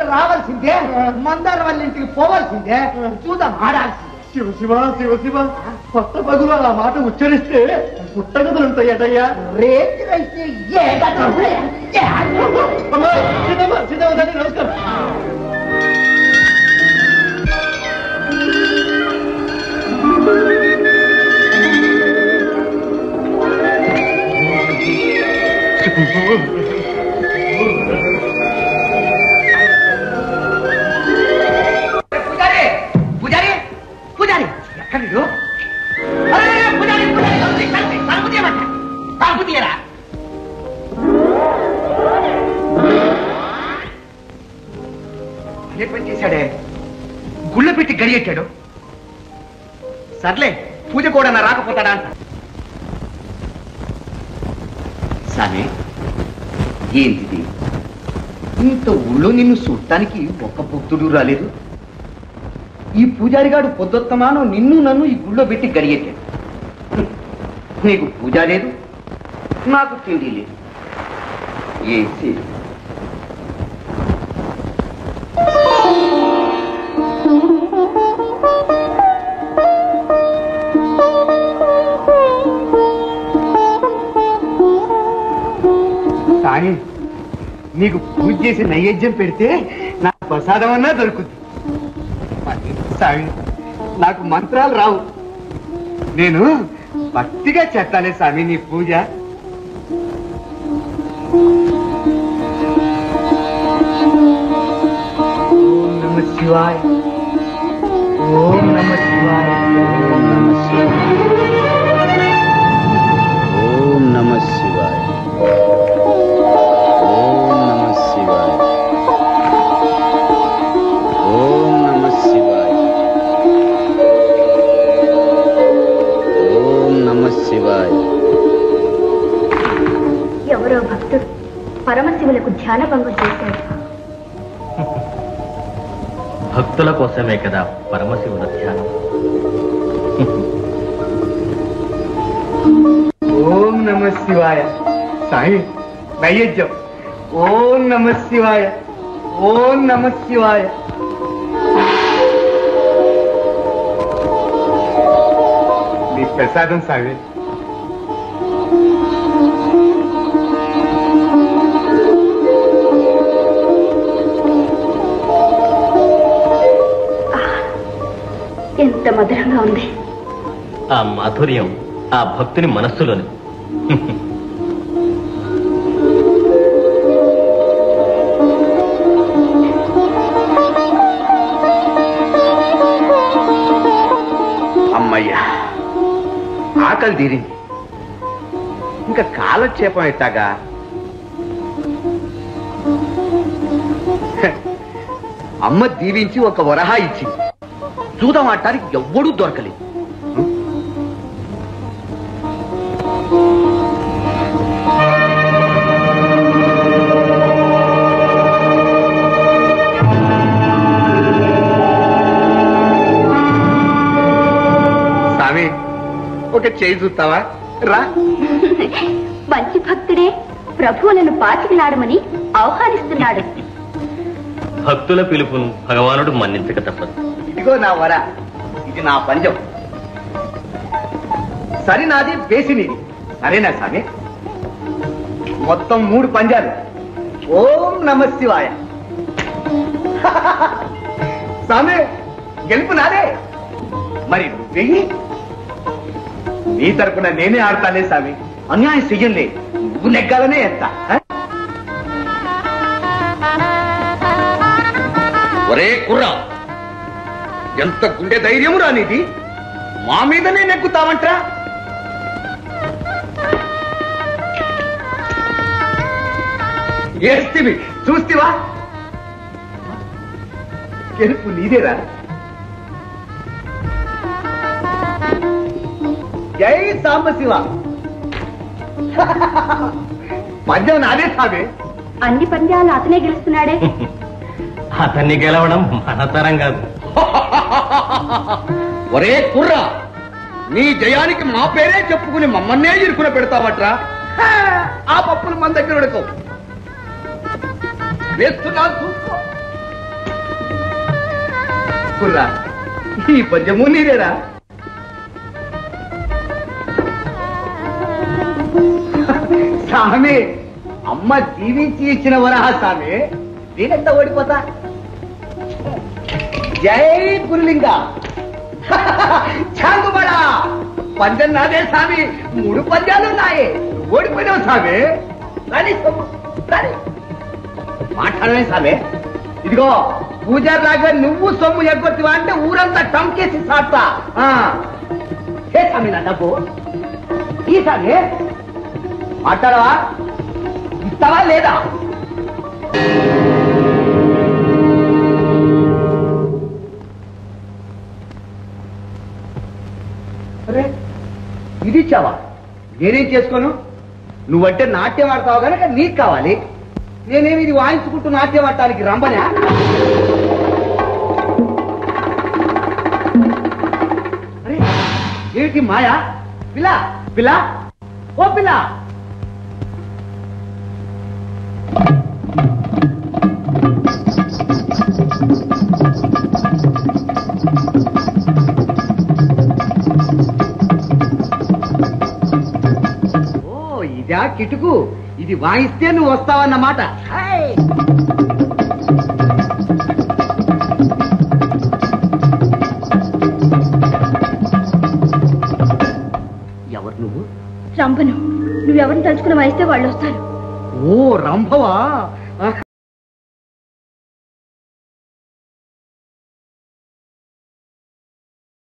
ఇక్కడ రావాల్సిందే మందార వాళ్ళ ఇంటికి పోవాల్సిందే చూద్దాం ఆడాల్సిందే శివ శివ శివ శివ కొత్త పగులు ఆ మాట ఉచ్చరిస్తే పుట్టగదులుంటాయటయ్యా రేతి అయితే ఏ గతం ఏ అమ్మా, చిన్నమ్మ, చిన్నమ్మ తల్లి, నమస్కారం పూజారి పూజారి పూజారి ఎక్కడ నీడు? అరే, పూజారి పూజారి తలుపు తీ, తలుపు తీ, తలుపు తీయమంట. తలుపు తీయరా అదే పని చేశాడే గుళ్ళ పెట్టి గడియెట్టాడు సర్లే పూజ కూడా నా రాకపోతాడా అంట సామి ఏంటిది ఇంత ఊళ్ళో నిన్ను చూడటానికి ఒక్క భక్తుడు రాలేదు ఈ పూజారిగాడు పొద్దుత్తమానో నిన్ను నన్ను ఈ గుళ్ళో పెట్టి గడిగెట్టాడు హ్మ్. నీకు పూజ లేదు నాకు తిండి లేదు ఏసి కానీ నీకు పూజ చేసి నైవేద్యం పెడితే నాకు ప్రసాదం అన్నా దొరుకుతుంది మరి స్వామి నాకు మంత్రాలు రావు నేను భక్తిగా చేస్తానే స్వామి నీ పూజ ఓం నమ శివాయ ఓం నమ శివాయ ఓం నమ శివాయ ఓం నమ శివాయ ఓం నమ శివాయ ఓం నమ శివాయ ఓం నమ శివాయ ఎవరో భక్తుడు పరమశివులకు ధ్యాన భంగం చేశాడు భక్తుల కోసమే కదా పరమశివుల ధ్యానం ఓం నమ శివాయ సాయి నైవేద్యం ఓం నమ శివాయ ఓం నమ శివాయ మీ ప్రసాదం సాయి ఎంత మధురంగా ఉంది ఆ మాధుర్యం ఆ భక్తుని మనస్సులోని అమ్మయ్యా ఆకలి తీరింది ఇంకా కాలక్షేపం ఎట్టాగా హ, అమ్మ దీవించి ఒక వరహా ఇచ్చింది చూద్దాం ఆడటానికి ఎవ్వడూ దొరకలేదు స్వామి ఒక చేయి చూస్తావా రా మంచి భక్తుడే ప్రభువులను పాతికిలాడమని ఆహ్వానిస్తున్నాడు భక్తుల పిలుపును భగవానుడు మన్నించక తప్పదు ఇదిగో నా వర ఇది నా పంజం సరి నాది వేసి నీది సరేనా స్వామి మొత్తం మూడు పంజాలు ఓం నమ శివాయ స్వామి గెలుపు నాదే మరి నువ్వెయ్యి నీ తరపున నేనే ఆడతానే స్వామి అన్యాయం చెయ్యంలే నువ్వు నెగ్గాలనే ఎత్తా ఆ? ఒరే కుర్రా ఎంత గుండె ధైర్యము రానిది మా మీదనే నెగ్గుతామంట్రా ఏస్తివి చూస్తివా గెలుపు నీదేరా జై సాంబశివ పంజం నాదే సామే అన్ని పంద్యాలు అతనే గెలుస్తున్నాడే అతన్ని గెలవడం మన తరం కాదు ఒరే కుర్రా నీ జయానికి మా పేరే చెప్పుకుని మమ్మల్నే ఇరుకున పెడతావట్రా హా, ఆ పప్పులు మన దగ్గర ఉడకవు వేస్తున్నా చూసుకో కుర్రా ఈ పద్యము నీరేరా స్వామి అమ్మ దీవించి ఇచ్చిన వరహ స్వామి నేనెంత ఓడిపోతా జై గురులింగ చాంగుబడా పందెం నాదే స్వామి మూడు పందాలు నాయే ఓడిపోయినావు స్వామి రాని సొమ్ము, రాని మాట్లాడమే స్వామి ఇదిగో పూజారి లాగా నువ్వు సొమ్ము ఎగ్గొత్తివా అంటే ఊరంతా టంకేసి సాడతా ఆ. ఏ స్వామి నా డబ్బు ఈ స్వామి మాట్లాడవా ఇస్తావా లేదా అరే ఇది ఇచ్చావా నేనేం చేసుకోను నువ్వంటే నాట్యం ఆడతావు కనుక నీకు కావాలి నేనేమి ఇది వాయించుకుంటూ నాట్యం ఆడటానికి రంబనా అరే ఏమిటి మాయా పిల్ల పిల్ల ఓ పిల్ల ఓ ఇదా కిటుకు ఇది వాయిస్తే నువ్వు వస్తావన్నమాట హాయ్. ఎవరు నువ్వు రంభను నువ్వెవరిని తలుచుకుని వాయిస్తే వాళ్ళు వస్తారు ఓ రంభవా